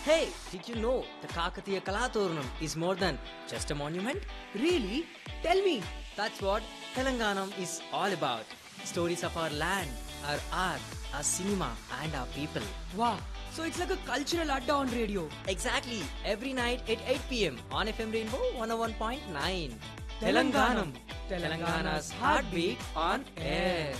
Hey, did you know the Kakatiya Kalaturnam is more than just a monument? Really? Tell me. That's what Telanganam is all about. Stories of our land, our art, our cinema, and our people. Wow. So it's like a cultural adda on radio. Exactly, every night at 8 pm on FM Rainbow 101.9. Telanganam. Telangana's heartbeat on air.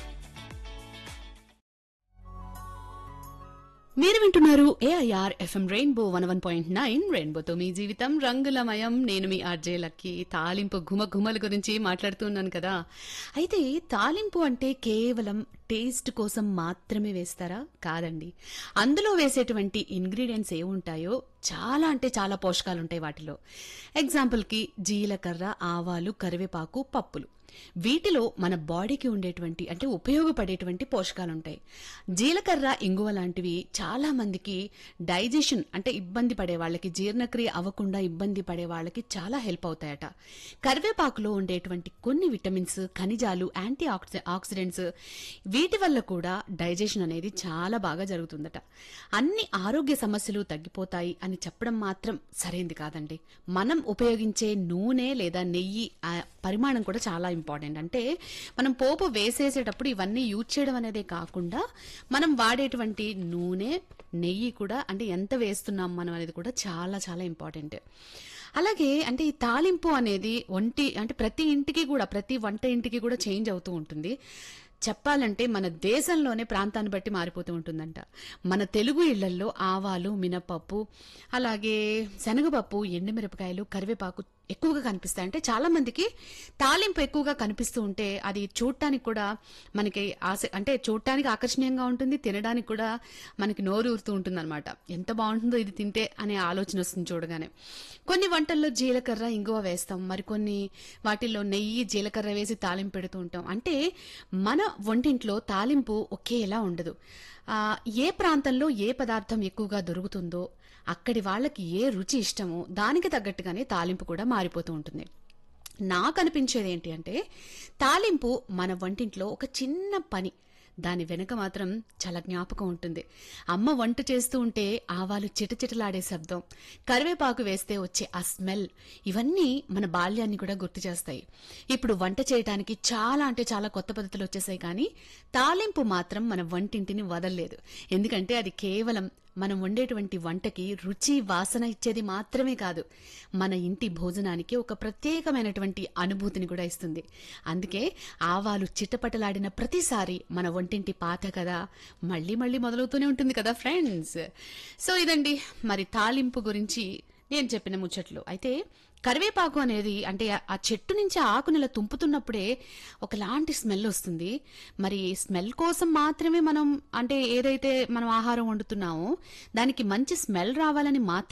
మీరు వింటున్నారు AIR FM rainbow one one point nine రెయిన్బోతో మీ జీవితం రంగులమయం నేను మీ RJ lucky తాలింపు ఘుమ ఘుమల గురించి మాట్లాడుతున్నాను కదా అయితే తాలింపు అంటే కేవలం టేస్ట్ కోసం మాత్రమే వేస్తారా కాదండి అందులో వేసేటువంటి ఇంగ్రీడియంట్స్ ఏ ఉంటాయో చాలా అంటే చాలా పోషకాలు ఉంటాయి వాటిలో ఎగ్జాంపుల్కి జీలకర్ర ఆవాలు కరివేపాకు పప్పులు వీటిలో మన బాడీకి ఉండేటువంటి అంటే ఉపయోగపడేటువంటి పోషకాలు ఉంటాయి జీలకర్ర ఇంగువ లాంటివి చాలా మందికి డైజెషన్ అంటే ఇబ్బంది పడే వాళ్ళకి జీర్ణక్రియ అవ్వకుండా ఇబ్బంది పడే వాళ్ళకి చాలా హెల్ప్ అవుతాయట కరివేపాకులో ఉండేటువంటి కొన్ని విటమిన్స్ ఖనిజాలు యాంటీ ఆక్సి- ఆక్సిడెంట్స్ వీటి వల్ల కూడా డైజెషన్ అనేది చాలా బాగా జరుగుతుందట అన్ని ఆరోగ్య సమస్యలు తగ్గిపోతాయి అని చెప్పడం మాత్రం సరైంది కాదండి మనం ఉపయోగించే నూనె లేదా నెయ్యి ఆ పరిమాణం కూడా చాలా ఇంపార్టెంట్ అంటే మనం పోపు వేసేసేటప్పుడు ఇవన్నీ యూజ్ చేయడం అనేదే కాకుండా మనం వాడేటువంటి నూనె నెయ్యి కూడా అంటే ఎంత వేస్తున్నాం మనం అనేది కూడా చాలా చాలా ఇంపార్టెంట్ అలాగే అంటే ఈ తాలింపు అనేది ఒంటి అంటే ప్రతి ఇంటికి కూడా ప్రతి వంట ఇంటికి కూడా చేంజ్ అవుతూ ఉంటుంది చెప్పాలంటే మన దేశంలోనే ప్రాంతాన్ని బట్టి మారిపోతూ ఉంటుందంట మన తెలుగు ఇళ్లల్లో ఆవాలు మినపప్పు అలాగే శనగపప్పు ఎండుమిరపకాయలు కరివేపాకు ఎక్కువగా కనిపిస్తాయి అంటే చాలా మందికి తాలింపు ఎక్కువగా కనిపిస్తూ ఉంటే అది చూడటానికి కూడా మనకి ఆస అంటే చూడటానికి ఆకర్షణీయంగా ఉంటుంది తినడానికి కూడా మనకి నోరు ఊరుతూ ఉంటుంది అనమాట ఎంత బాగుంటుందో ఇది తింటే అనే ఆలోచన వస్తుంది చూడగానే కొన్ని వంటల్లో జీలకర్ర ఇంగువ వేస్తాం మరికొన్ని వాటిల్లో నెయ్యి జీలకర్ర వేసి తాలింపు పెడుతూ ఉంటాం అంటే మన వంటింట్లో తాలింపు ఒకేలా ఉండదు ఆ, ఏ ప్రాంతంలో ఏ పదార్థం ఎక్కువగా దొరుకుతుందో అక్కడి వాళ్ళకి ఏ రుచి ఇష్టమో దానికి తగ్గట్టుగానే తాలింపు కూడా మారిపోతూ ఉంటుంది నాకు అనిపించేది ఏంటి అంటే తాలింపు మన వంటింట్లో ఒక చిన్న పని దాని వెనుక మాత్రం చాలా జ్ఞాపకం ఉంటుంది అమ్మ వంట చేస్తూ ఉంటే ఆవాలు చిటచిటలాడే శబ్దం కరివేపాకు వేస్తే వచ్చే ఆ స్మెల్ ఇవన్నీ మన బాల్యాన్ని కూడా గుర్తు చేస్తాయి ఇప్పుడు వంట చేయడానికి చాలా అంటే చాలా కొత్త పద్ధతులు వచ్చేసాయి కానీ తాలింపు మాత్రం మన వంటింటిని వదలలేదు ఎందుకంటే అది కేవలం మనం వండేటువంటి వంటకి రుచి వాసన ఇచ్చేది మాత్రమే కాదు మన ఇంటి భోజనానికి ఒక ప్రత్యేకమైనటువంటి అనుభూతిని కూడా ఇస్తుంది అందుకే ఆవాలు చిట్టపటలాడిన ప్రతిసారి మన వంటింటి పాత కదా మళ్ళీ మళ్ళీ మొదలవుతూనే ఉంటుంది కదా ఫ్రెండ్స్ సో ఇదండి మరి తాలింపు గురించి నేను చెప్పిన ముచ్చట్లు అయితే కరివేపాకు అనేది అంటే ఆ- ఆ చెట్టు నుంచి ఆకుని ఇలా తుంపుతున్నప్పుడే ఒకలాంటి స్మెల్ వస్తుంది మరి స్మెల్ కోసం మాత్రమే మనం అంటే ఏదైతే మనం ఆహారం వండుతున్నామో దానికి మంచి స్మెల్ రావాలని మాత్రం